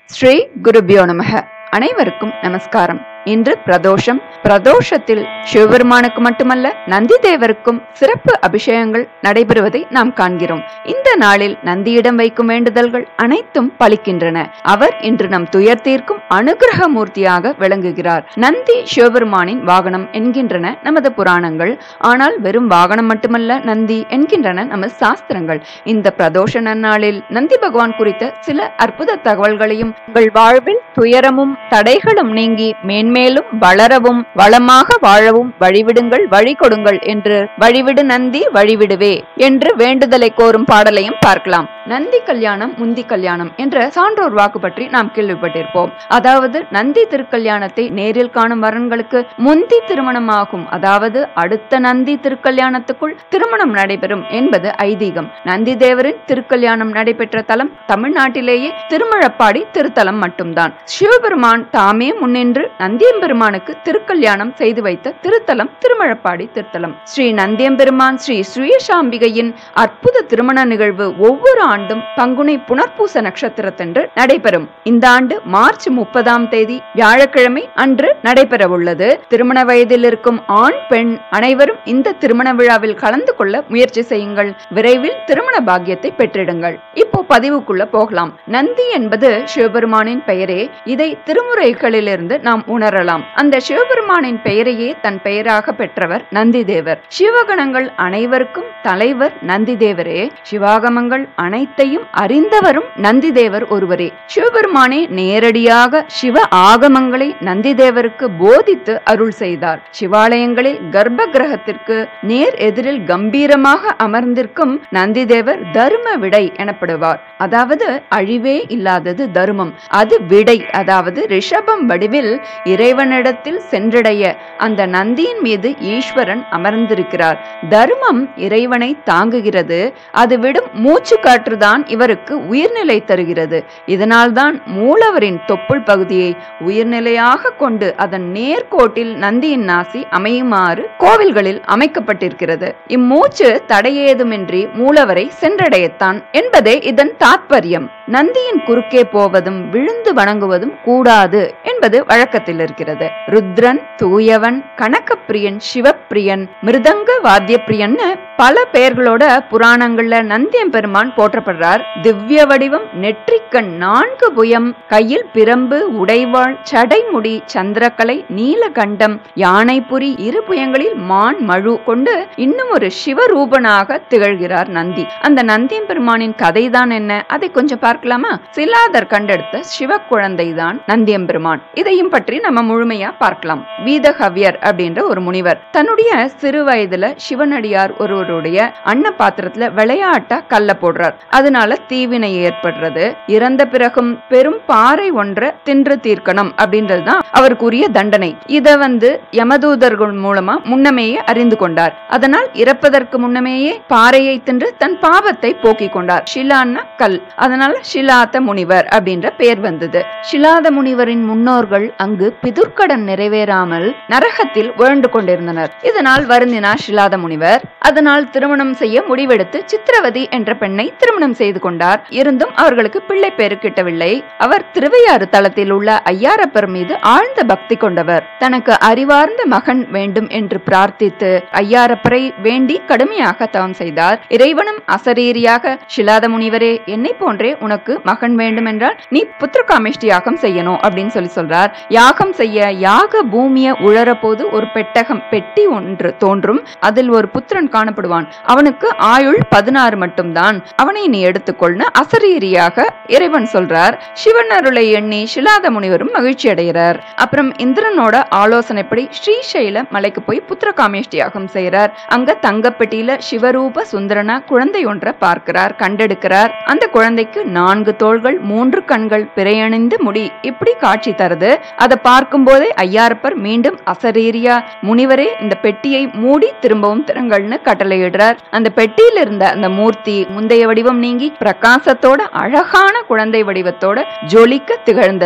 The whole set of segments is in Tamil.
ஸ்ரீ குருபியோ நமக அனைவருக்கும் நமஸ்காரம் இன்று பிரதோஷம் பிரதோஷத்தில் சிவபெருமானுக்கு மட்டுமல்ல நந்தி தேவருக்கும் சிறப்பு அபிஷேகங்கள் நடைபெறுவதை நாம் காண்கிறோம் இந்த நாளில் நந்தியிடம் வைக்கும் வேண்டுதல்கள் அனைத்தும் பலிக்கின்றன அவர் இன்று நம் துயர் தீர்க்கும் அனுகிரக மூர்த்தியாக விளங்குகிறார் நந்தி சிவபெருமானின் வாகனம் என்கின்றன நமது புராணங்கள் ஆனால் வெறும் வாகனம் மட்டுமல்ல நந்தி என்கின்றன நமது சாஸ்திரங்கள் இந்த பிரதோஷ நன்னாளில் நந்தி பகவான் குறித்த சில அற்புத தகவல்களையும் உங்கள் வாழ்வில் துயரமும் தடைகளும் நீங்கி மேன்மேலும் வளரவும் வளமாக வாழவும் வழிவிடுங்கள் வழி கொடுங்கள் என்று வழிவிடு நந்தி வழிவிடுவே என்று வேண்டுதலை கோரும் பாடலையும் பார்க்கலாம் நந்தி கல்யாணம் முந்தி கல்யாணம் என்ற சான்றோர் வாக்கு பற்றி நாம் கேள்விப்பட்டிருப்போம் அதாவது நந்தி திருக்கல்யாணத்தை நேரில் காணும் வரன்களுக்கு முந்தி திருமணமாகும் அதாவது அடுத்த நந்தி திருக்கல்யாணத்துக்குள் திருமணம் நடைபெறும் என்பது ஐதீகம் நந்தி தேவரின் திருக்கல்யாணம் நடைபெற்ற தலம் தமிழ்நாட்டிலேயே திருமழப்பாடி திருத்தலம் மட்டும்தான் சிவபெருமான் தாமே முன்னின்று நந்தியம்பெருமானுக்கு திருக்கல்யாணம் செய்து வைத்த திருத்தலம் திருமழப்பாடி திருத்தலம் ஸ்ரீ நந்தியம்பெருமான் ஸ்ரீ சுயசாம்பிகையின் அற்புத திருமண நிகழ்வு ஒவ்வொரு ஆண்டும் பங்குனி புனர்பூச நட்சத்திரத்தன்று நடைபெறும் இந்த ஆண்டு மார்ச் முப்பதாம் தேதி வியாழக்கிழமை அன்று நடைபெற உள்ளது திருமண வயதில் இருக்கும் ஆண் பெண் அனைவரும் இந்த திருமண விழாவில் கலந்து கொள்ள முயற்சி செய்யுங்கள் விரைவில் திருமண பாக்கியத்தை பெற்றிடுங்கள் இப்போ பதிவுக்குள்ள போகலாம் நந்தி என்பது சிவபெருமானின் பெயரே இதை திருமுறைகளிலிருந்து நாம் உணரலாம் அந்த சிவபெருமானின் பெயரையே தன் பெயராக பெற்றவர் நந்தி தேவர் சிவகணங்கள் அனைவருக்கும் தலைவர் நந்தி தேவரே சிவாகமங்கள் அனைத்தையும் அறிந்தவரும் நந்தி தேவர் ஒருவரே சிவபெருமானே நேரடியாக சிவ ஆகமங்களை நந்தி தேவருக்கு போதித்து அருள் செய்தார் சிவாலயங்களில் கர்ப்ப கிரகத்திற்கு நேர் எதிரில் கம்பீரமாக அமர்ந்திருக்கும் நந்தி தேவர் தர்ம விடை எனப்படுவார் அதாவது அழிவே இல்லாதது தர்மம் அது விடை அதாவது ரிஷபம் வடிவில் இறைவனிடத்தில் சென்றடைய அந்த நந்தியின் மீது ஈஸ்வரன் அமர்ந்திருக்கிறார் தர்மம் இறைவனை தாங்குகிறது அது விடும் மூச்சு காற்றுதான் இவருக்கு உயிர்நிலை தருகிறது இதனால்தான் மூலவரின் தொப்புள் பகுதியை உயிர்நிலையாக கொண்டு அதன் நேர்கோட்டில் நந்தியின் நாசி அமையுமாறு கோவில்களில் அமைக்கப்பட்டிருக்கிறது இம்மூச்சு தடையேதுமின்றி மூலவரை சென்றடையத்தான் என்பதே இதன் தாத்பரியம் நந்தியின் குறுக்கே போவதும் விழுந்து வணங்குவதும் கூடாது என்பது வழக்கத்தில் இருக்கிறது ருத்ரன் தூயவன் கனகப்பிரியன் சிவப்பிரியன் மிருதங்க வாத்தியப்பிரியன்னு பல பெயர்களோட புராணங்கள்ல நந்தியம் பெருமான் போற்றப்படுறார் திவ்ய வடிவம் நெற்றிக்கண் நான்கு புயம் கையில் பிரம்பு உடைவாள் சடைமுடி சந்திரக்கலை நீலகண்டம் யானைபுரி இரு புயங்களில் மான் மழு கொண்டு இன்னும் ஒரு சிவரூபனாக திகழ்கிறார் நந்தி அந்த நந்தியம் பெருமானின் கதைதான் என்ன அதை கொஞ்சம் பார்க்கலாமா சிலாதர் கண்டெடுத்த சிவ குழந்தைதான் நந்தியம் பெருமான் இதையும் பற்றி நம்ம முழுமையா பார்க்கலாம் வீதகவ்யர் அப்படின்ற ஒரு முனிவர் தன்னுடைய சிறு வயதுல சிவனடியார் ஒருவருடைய அன்ன பாத்திரத்துல விளையாட்டா கல்ல போடுறார் அதனால தீவினை ஏற்படுறது இறந்த பிறகும் பெரும் பாறை ஒன்றை தின்று தீர்க்கணும் அப்படின்றதுதான் அவருக்குரிய தண்டனை இத வந்து யமதூதர்கள் மூலமா முன்னமேயே அறிந்து கொண்டார் அதனால் இறப்பதற்கு முன்னமேயே பாறையை தின்று தன் பாவத்தை போக்கிக் கொண்டார் ஷிலான்னா கல் அதனால ஷிலாத முனிவர் அப்படின்ற பெயர் வந்தது ஷிலாத முனிவரின் முன்னோர்கள் அங்கு பிதுர்க்கடன் நிறைவேறாமல் நரகத்தில் உழண்டு கொண்டிருந்தனர் இதனால் வருந்தினார் ஷிலாத முனிவர் அதனால் திருமணம் செய்ய முடிவெடுத்து சித்திரவதி என்ற பெண்ணை திருமணம் செய்து கொண்டார் இருந்தும் அவர்களுக்கு பிள்ளை பேரு கிட்டவில்லை அவர் திருவையாறு தளத்தில் உள்ள ஐயாரப்பர் மீது ஆழ்ந்த பக்தி கொண்டவர் தனக்கு அறிவார்ந்த மகன் வேண்டும் என்று பிரார்த்தித்து ஐயாரப்பரை வேண்டி கடுமையாக தவம் செய்தார் இறைவனும் அசரீரியாக ஷிலாத முனிவரே என்னை போன்றே உனக்கு மகன் வேண்டும் என்றால் நீ புத்திரகாமேஷ்டி யாகம் செய்யணும் அப்படின்னு சொல்லி சொல்றார் யாகம் செய்ய யாக பூமிய உழற போது ஒரு பெட்டகம் பெட்டி ஒன்று தோன்றும் அதில் ஒரு புத்திரன் காணப்படுவான் அவனுக்கு ஆயுள் பதினாறு மட்டும்தான் அவனை நீ எடுத்துக்கொள்னு அசரீரியாக இறைவன் சொல்றார் சிவன் அருளை எண்ணி ஷிலாத முனிவரும் மகிழ்ச்சி அடைகிறார் அப்புறம் இந்திரனோட ஆலோசனைப்படி ஸ்ரீசைல மலைக்கு போய் புத்திர காமேஷ்டி யாகம் செய்யறார் அங்க தங்கப்பெட்டியில சிவரூப சுந்தரனா குழந்தை ஒன்றை பார்க்கிறார் கண்டெடுக்கிறார் அந்த குழந்தைக்கு நான்கு தோள்கள் மூன்று கண்கள் பிறையணிந்து முடி இப்படி காட்சி தருது அதை பார்க்கும் போதே ஐயாரப்பர் மீண்டும் அசரீரியா முனிவரே இந்த பெட்டியை மூடி திரும்பவும் திறங்கள்னு கட்டளையிடுறார் அந்த பெட்டியில் இருந்த அந்த மூர்த்தி முந்தைய வடிவம் நீங்கி பிரகாசத்தோட அழகான குழந்தை வடிவத்தோட ஜொலிக்க திகழ்ந்தது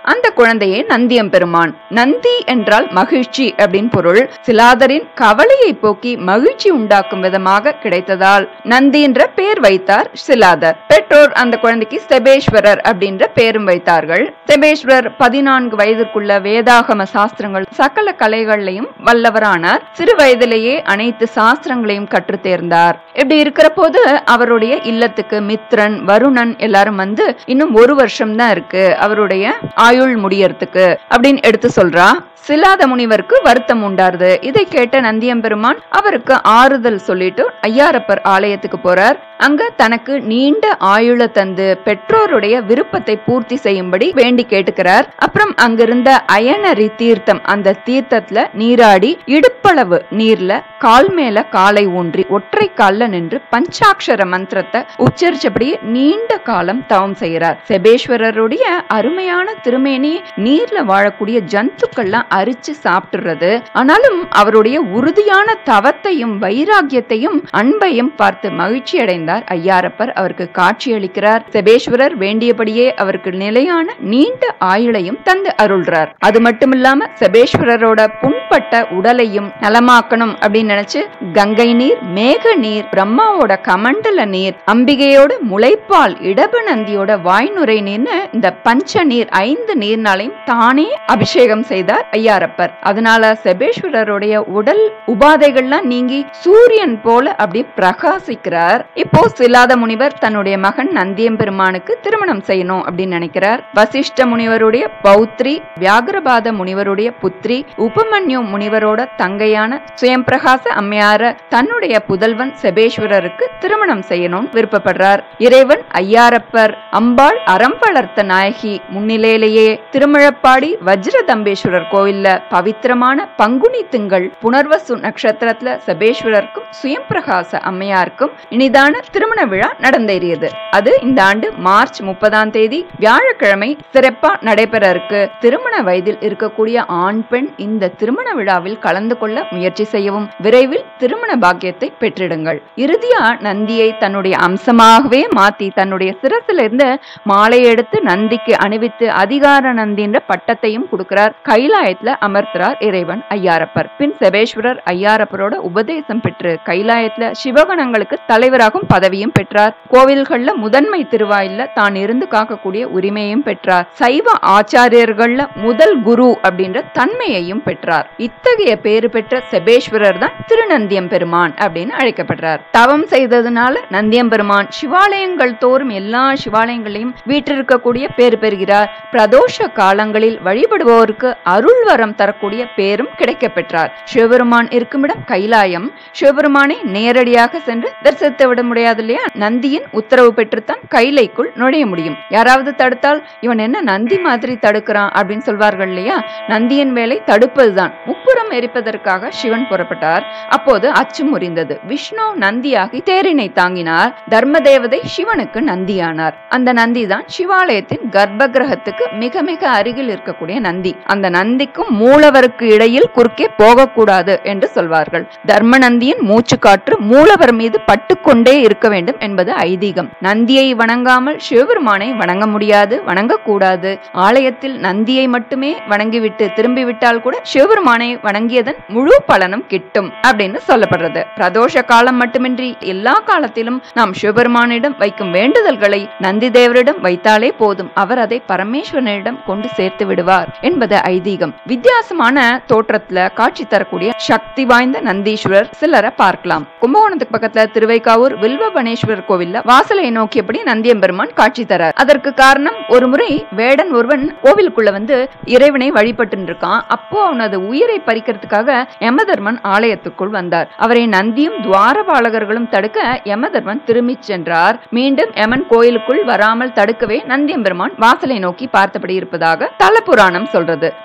அந்த குழந்தையே நந்தியம்பெருமான் நந்தி என்றால் மகிழ்ச்சி அப்படின்னு பொருள் சிலாதரின் கவலையை போக்கி மகிழ்ச்சி உண்டாக்கும் விதமாக கிடைத்ததால் நந்தி என்ற பெயர் வைத்தார் சிலாதர் பெற்றோர் அந்த குழந்தைக்கு செபேஸ்வரர் அப்படின்ற பெயரும் வைத்தார்கள் செபேஸ்வரர் பதினான்கு வயதிற்குள்ள வேதாகம சாஸ்திரங்கள் சகல கலைகளையும் வல்லவரானார் சிறு வயதிலேயே அனைத்து சாஸ்திரங்களையும் கற்று தேர்ந்தார் இப்படி இருக்கிற போது அவருடைய இல்லத்துக்கு மித்ரன் வருணன் எல்லாரும் வந்து இன்னும் ஒரு வருஷம் தான் இருக்கு அவருடைய ஆயுள் முடியறதுக்கு அப்படின்னு எடுத்து சொல்றா சிலாத முனிவருக்கு வருத்தம் உண்டாருது இதை கேட்ட நந்தியம்பெருமான் அவருக்கு ஆறுதல் சொல்லிட்டு ஐயாரப்பர் ஆலயத்துக்கு போறார் அங்க தனக்கு நீண்ட ஆயுள தந்து பெற்றோருடைய விருப்பத்தை பூர்த்தி செய்யும்படி வேண்டி கேட்டுக்கிறார் அப்புறம் அங்கிருந்த அயனரி தீர்த்தம் அந்த தீர்த்தத்துல நீராடி இடுப்பளவு நீர்ல கால் மேல காலை ஊன்றி ஒற்றை கால்ல நின்று பஞ்சாட்சர மந்திரத்தை உச்சரிச்சபடியே நீண்ட காலம் தவம் செய்கிறார் செபேஸ்வரருடைய அருமையான திருமேனி நீர்ல வாழக்கூடிய ஜந்துக்கள்லாம் அரிச்சு சாப்பிட்டுறது ஆனாலும் அவருடைய உறுதியான தவத்தையும் வைராகியத்தையும் அன்பையும் பார்த்து மகிழ்ச்சி அடைந்தார் ஐயாரப்பர் அவருக்கு காட்சியளிக்கிறார் செபேஸ்வரர் வேண்டியபடியே அவருக்கு நிலையான நீண்ட ஆயுளையும் தந்து அருள்றார் அது மட்டுமில்லாம செபேஸ்வரரோட புண்பட்ட உடலையும் நலமாக்கணும் அப்படின்னு நினைச்சு கங்கை நீர் மேக நீர் பிரம்மாவோட கமண்டல நீர் அம்பிகையோட முளைப்பால் இடப நந்தியோட வாய்நுரை நீர்னு இந்த பஞ்ச நீர் ஐந்து நீர்னாலையும் தானே அபிஷேகம் செய்தார் ஐயாரப்பர் அதனால செபேஸ்வரருடைய உடல் உபாதைகள்லாம் நீங்கி சூரியன் போல அப்படி பிரகாசிக்கிறார் இப்போ சிலாத முனிவர் தன்னுடைய மகன் நந்தியம்பெருமானுக்கு திருமணம் செய்யணும் அப்படின்னு நினைக்கிறார் வசிஷ்ட முனிவருடைய பௌத்ரி வியாகரபாத முனிவருடைய புத்ரி உபமன்யு முனிவரோட தங்கையான சுயம்பிரகாச அம்மையார தன்னுடைய புதல்வன் செபேஸ்வரருக்கு திருமணம் செய்யணும் விருப்பப்படுறார் இறைவன் ஐயாரப்பர் அம்பாள் அறம் வளர்த்த நாயகி முன்னிலையிலேயே திருமழப்பாடி வஜ்ரதம்பேஸ்வரர் கோவில்ல பவித்திரமான பங்குனி திங்கள் புனர்வசு நட்சத்திரத்துல செபேஸ்வரருக்கும் சுயம்பிரகாச அம்மையாருக்கும் இனிதான திருமண விழா நடந்தேறியது அது இந்த ஆண்டு மார்ச் முப்பதாம் தேதி வியாழக்கிழமை சிறப்பா நடைபெற இருக்கு திருமண வயதில் இருக்கக்கூடிய ஆண் பெண் இந்த திருமண விழாவில் கலந்து கொள்ள முயற்சி செய்யவும் விரைவில் திருமண பாக்கியத்தை பெற்றிடுங்கள் இறுதியா நந்தியை தன்னுடைய அம்சமாகவே மாத்தி தன்னுடைய சிரசில இருந்து மாலை எடுத்து நந்திக்கு அணிவித்து அதிகார நந்தின்ற பட்டத்தையும் கொடுக்கிறார் கைலாயத்துல அமர்த்துறார் இறைவன் ஐயாரப்பர் பின் செபேஸ்வரர் ஐயாரப்பரோட உபதேசம் பெற்று கைலாயத்துல சிவகணங்களுக்கு தலைவராகும் பதவியும் பெற்றார் கோவில்கள்ல முதன்மை திருவாயில்ல தான் இருந்து காக்கக்கூடிய உரிமையும் பெற்றார் சைவ ஆச்சாரியர்கள்ல முதல் குரு அப்படின்ற தன்மையையும் பெற்றார் இத்தகைய பேறு பெற்ற செபேஸ்வரர் தான் திருநந்தியம் பெருமான் அப்படின்னு அழைக்கப்படுறார் தவம் செய்ததுனால நந்தியம் பெருமான் சிவாலயங்கள் தோறும் எல்லா சிவாலயங்களையும் வீற்றிருக்கக்கூடிய பேர் பெறுகிறார் பிரதோஷ காலங்களில் வழிபடுபவருக்கு அருள் வரம் தரக்கூடிய பேரும் கிடைக்க பெற்றார் சிவபெருமான் இருக்குமிடம் கைலாயம் சிவபெருமானை நேரடியாக சென்று தரிசித்து விட முடியாது இல்லையா நந்தியின் உத்தரவு பெற்றுத்தான் கைலைக்குள் நுழைய முடியும் யாராவது தடுத்தால் இவன் என்ன நந்தி மாதிரி தடுக்கிறான் அப்படின்னு சொல்வார்கள் இல்லையா நந்தியின் வேலை தடுப்பதுதான் முப்புறம் எரிப்பதற்காக சிவன் புறப்பட்டார் அப்போது அச்சு முறிந்தது விஷ்ணு நந்தியாகி தேரினை தாங்கினார் தர்ம தேவதை சிவனுக்கு நந்தியானார் அந்த நந்தி தான் சிவாலயத்தின் கர்ப்ப கிரகத்துக்கு மிக மிக அருகில் இருக்கக்கூடிய நந்தி அந்த நந்திக்கும் மூலவருக்கு இடையில் குறுக்கே போகக்கூடாது என்று சொல்வார்கள் தர்ம நந்தியின் மூச்சு காற்று மூலவர் மீது பட்டுக்கொண்டே இருக்க வேண்டும் என்பது ஐதீகம் நந்தியை வணங்காமல் சிவபெருமானை வணங்க முடியாது வணங்கக்கூடாது ஆலயத்தில் நந்தியை மட்டுமே வணங்கிவிட்டு திரும்பிவிட்டால் கூட சிவபெருமானை வணங்கியதன் முழு பலனும் கிட்டும் அப்படின்னு சொல்லப்படுறது பிரதோஷ காலம் மட்டுமின்றி எல்லா காலத்திலும் நாம் சிவபெருமானிடம் வைக்கும் வேண்டுதல்களை நந்தி தேவரிடம் வைத்தாலே போதும் அவர் அதை பரமேஸ்வரனிடம் கொண்டு சேர்த்து விடுவார் என்பது ஐதீகம் வித்தியாசமான தோற்றத்துல காட்சி தரக்கூடிய சக்தி வாய்ந்த நந்தீஸ்வரர் சிலரை பார்க்கலாம் கும்பகோணத்துக்கு பக்கத்துல திருவைக்காவூர் வில்வபனேஸ்வரர் கோவில்ல வாசலை நோக்கியபடி நந்தியம்பெருமான் காட்சி தரார் அதற்கு காரணம் ஒரு முறை வேடன் ஒருவன் கோவிலுக்குள்ள வந்து இறைவனை வழிபட்டு இருக்கான் அப்போ அவனது உயிரை பறிக்கிறதுக்காக யமதர்மன் ஆலயத்துக்குள் வந்தார் அவரை நந்தியும் துவாரபாலகர்களும் தடுக்க யமதர்மன் திரும்பிச் சென்றார் மீண்டும் யமன் கோயிலுக்குள் வராமல் தடுக்கவே நந்தியம்பெருமான் வாசலை நோக்கி பார்த்தபடி இருப்பதாக தல புராணம் சொல்றது மற்றொரு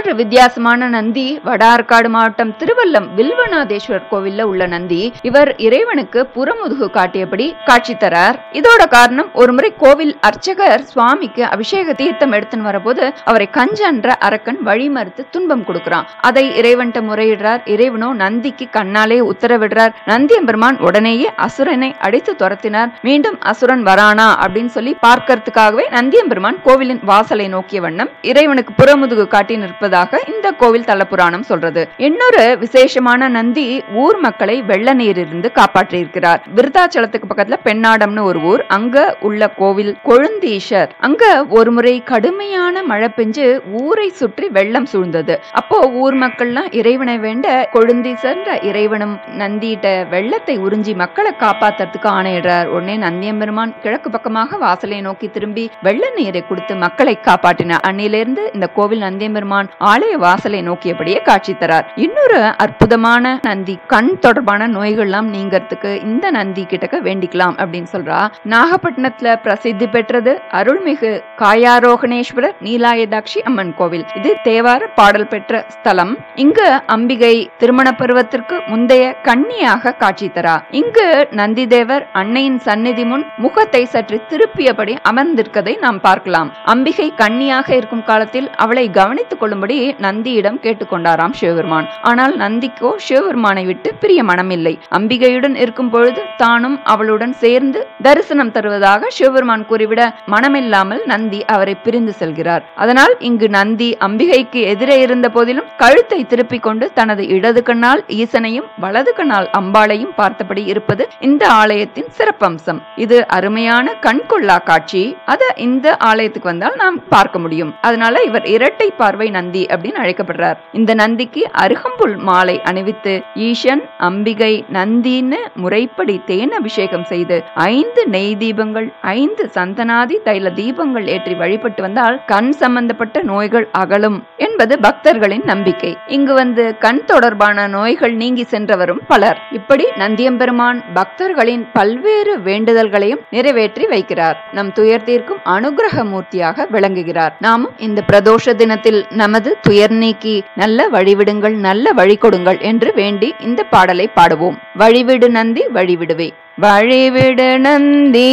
மற்றொரு வித்தியாசமான நந்தி வடார்காடு மாவட்டம் திருவல்லம் வில்வநாதேஸ்வரர் கோவில்ல உள்ள நந்தி இவர் இறைவனுக்கு புறமுதுகு காட்டியபடி காட்சி தரார் இதோட காரணம் ஒருமுறை கோவில் அர்ச்சகர் சுவாமிக்கு அபிஷேக தீர்த்தம் எடுத்துன்னு வரபோது அவரை கஞ்சன்ற அரக்கன் வழி மறுத்து துன்பம் கொடுக்கிறான் அதை இறைவன்ட்ட முறையிடுறார் இறைவனோ நந்திக்கு கண்ணாலே உத்தரவிடுறார் நந்தி எம்பெருமான் உடனேயே அசுரனை அடித்து துரத்தினார் மீண்டும் அசுரன் வரானா அப்படின்னு சொல்லி பார்க்கறதுக்காகவே நந்தி எம்பெருமான் கோவிலின் வாசலை நோக்கிய வண்ணம் இறைவனுக்கு புறமுதுகு காட்டி நிற்பதாக இந்த கோவில் தல புராணம் சொல்றது இன்னொரு விசேஷமான நந்தி ஊர் மக்களை வெள்ள நீரிலிருந்து காப்பாற்றியிருக்கிறார் விருத்தாச்சலத்துக்கு பக்கத்துல பெண்ணாடம்னு ஒரு ஊர் அங்க உள்ள கோவில் கொழுந்தீஷர் அங்க ஒரு முறை கடுமையான மழை பெஞ்சு ஊரை சுற்றி வெள்ளம் சூழ்ந்தது அப்போ ஊர் மக்கள்லாம் இறைவனை வேண்ட கொழுந்தீசர்ன்ற இறைவனும் நந்திட்ட வெள்ளத்தை உறிஞ்சி மக்களை காப்பாத்துறதுக்கு ஆணையிடுறார் உடனே நந்தியம்பெருமான் கிழக்கு பக்கமாக வாசலை நோக்கி திரும்பி வெள்ள நீரை கொடுத்து மக்களை காப்பாற்றினார் அன்னிலிருந்து இந்த கோவில் நந்தியம்பெருமான் ஆலய வாசலை நோக்கியபடியே காட்சி தரார் இன்னொரு அற்புதமான நந்தி கண் தொடர்பான நோய்கள்லாம் நீங்கறதுக்கு இந்த நந்தி கிட்டக்க வேண்டிக்கலாம் அப்படின்னு சொல்றா நாகப்பட்டினத்துல பிரசித்தி பெற்றது அருள்மிகு காயாரோகணேஸ்வரர் நீலாயதாட்சி அம்மன் கோவில் இது தேவார பாடல் பெற்ற ஸ்தலம் இங்கு அம்பிகை திருமண பருவத்திற்கு முந்தைய கன்னியாக காட்சி தரா இங்கு நந்திதேவர் அன்னையின் சந்நிதி முன் முகத்தை சற்று திருப்பியபடி அமர்ந்திருக்கதை நாம் பார்க்கலாம் அம்பிகை கன்னியாக இருக்கும் காலத்தில் அவளை கவனித்துக் கொள்ளும்படி நந்தியிடம் கேட்டுக்கொண்டாராம் சிவபெருமான் ஆனால் நந்திக்கோ சிவபெருமானை விட்டு பிரிய மனமில்லை அம்பிகையுடன் இருக்கும் பொழுது தானும் அவளுடன் சேர்ந்து தரிசனம் தருவதாக சிவபெருமான் கூறிவிட மனமில்லாமல் நந்தி அவரை பிரிந்து செல்கிறார் அதனால் இங்கு நந்தி அம்பிகைக்கு எதிரே இருந்த போதிலும் கழுத்தை திருப்பிக் கொண்டு தனது இடது கண்ணால் ஈசனையும் வலது கண்ணால் அம்பாளையும் பார்த்தபடி இருப்பது இந்த ஆலயத்தின் சிறப்பம்சம் இது அருமையான கண்கொள்ளா காட்சி அத இந்த ஆலயத்துக்கு வந்தால் நாம் பார்க்க முடியும் அதனால இவர் இரட்டை பார்வை நந்தி அப்படின்னு அழைக்கப்படுறார் இந்த நந்திக்கு அருகம்புல் மாலை அணிவித்து ஈசன் அம்பிகை நந்தின்னு முறைப்படி தேன் அபிஷேகம் செய்து ஐந்து நெய் தீபங்கள் ஐந்து சந்தனாதி தைல தீபங்கள் ஏற்றி வழிபட்டு வந்தால் கண் சம்பந்தப்பட்ட நோய்கள் அகலும் என்பது பக்தர்களின் நம்பிக்கை இங்கு வந்து கண் தொடர்பான நோய்கள் நீங்கி சென்றவரும் பலர் இப்படி நந்தியம்பெருமான் பக்தர்களின் பல்வேறு வேண்டுதல்களையும் நிறைவேற்றி வைக்கிறார் நம் துயர் தீர்க்கும் அனுகிரக மூர்த்தியாக விளங்குகிறார் நாமும் இந்த பிரதோஷ தினத்தில் நமது துயர் நீக்கி நல்ல வழிவிடுங்கள் நல்ல வழி கொடுங்கள் என்று வேண்டி இந்த பாடலை பாடுவோம் வழிவிடு நந்தி வழிவிடுவே வழிவிடு நந்தி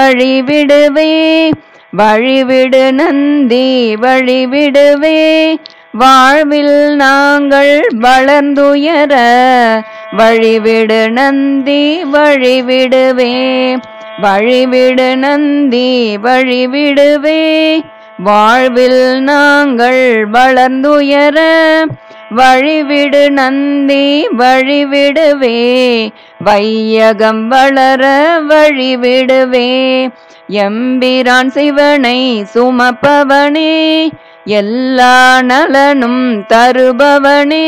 வழிவிடுவே வழிவிடு நந்தி வழிவிடுவே வாழ்வில் நாங்கள் வளர்ந்துயர வழிவிடு நந்தி வழிவிடுவே வழிவிடு நந்தி வழிவிடுவே வாழ்வில் நாங்கள் வளர்ந்துயர வழிவிடு நந்தி வழிவிடுவே வையகம் வளர வழிவிடுவே எம்பிரான் சிவனை சுமப்பவனே எல்லா நலனும் தருபவனே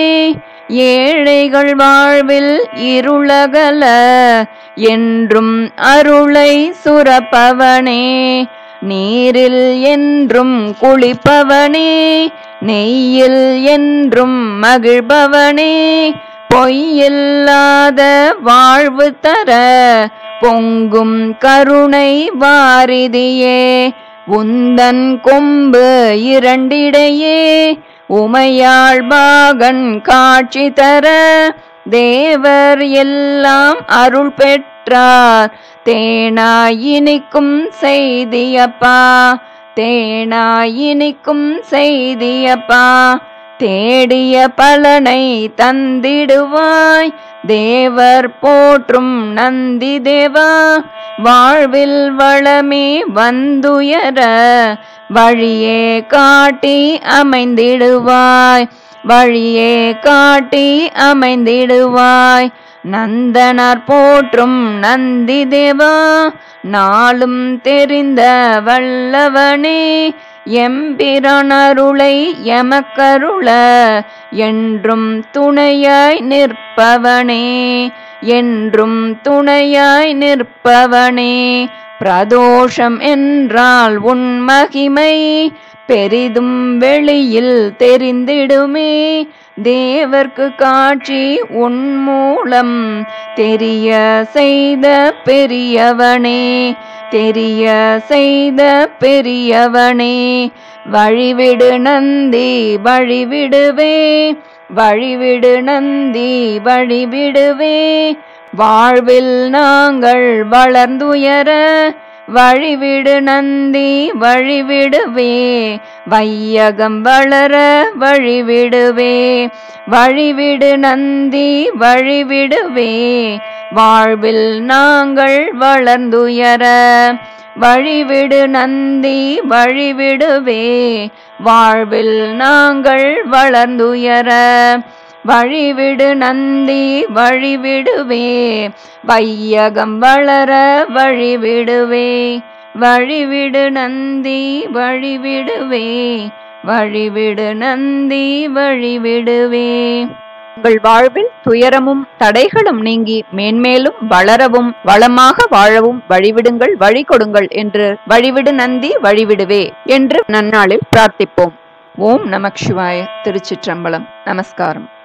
ஏழைகள் வாழ்வில் இருளகல என்றும் அருளை சுரப்பவனே நீரில் என்றும் குளிப்பவனே நெய்யில் என்றும் மகிழ்பவனே பொய்யில்லாத வாழ்வு தர பொங்கும் கருணை வாரிதியே உந்தன் கொம்பு இரண்டிடையே உமையாள் பாகன் காட்சி தர தேவர் எல்லாம் அருள் பெற்றார் தேனாயினிக்கும் செய்தியப்பா தேனாயினிக்கும் செய்தியப்பா தேடிய பலனை தந்திடுவாய் தேவர் போற்றும் நந்தி தேவா வாழ்வில் வளமே வந்துயர வழியே காட்டி அமைந்திடுவாய் வழியே காட்டி அமைந்திடுவாய் நந்தனார் போற்றும் நந்தி தேவா நாளும் தெரிந்த வல்லவனே எம்பிரான் அருளை எமக்கருள என்றும் துணையாய் நிற்பவனே என்றும் துணையாய் நிற்பவனே பிரதோஷம் என்றால் உன் மகிமை பெரிதும் வெளியில் தெரிந்திடுமே தேவர்க்கு காட்சி உன் மூலம் தெரிய செய்த பெரியவனே தெரிய செய்த பெரியவனே வழிவிடு நந்தி வழிவிடுவே வழிவிடு நந்தி வழிவிடுவே வாழ்வில் நாங்கள் வளர்ந்துயர வழிவிடு நந்தி வழிவிடுவே வையகம் வளர வழிவிடுவே வழிவிடு நந்தி வழிவிடுவே வாழ்வில் நாங்கள் வளர்ந்துயர வழிவிடு நந்தி வழிவிடுவே வாழ்வில் நாங்கள் வளர்ந்துயர வழிவிடு நந்தி வழிவிடுவே வையகம் வளர வழிவிடுவே வழிவிடு நந்தி வழிவிடுவே வழிவிடு நந்தி வழிவிடுவே உங்கள் வாழ்வில் துயரமும் தடைகளும் நீங்கி மேன்மேலும் வளரவும் வளமாக வாழவும் வழிவிடுங்கள் வழி கொடுங்கள் என்று வழிவிடு நந்தி வழிவிடுவே என்று நன்னாளில் பிரார்த்திப்போம் ஓம் நமக் சிவாய திருச்சிற்றம்பலம் நமஸ்காரம்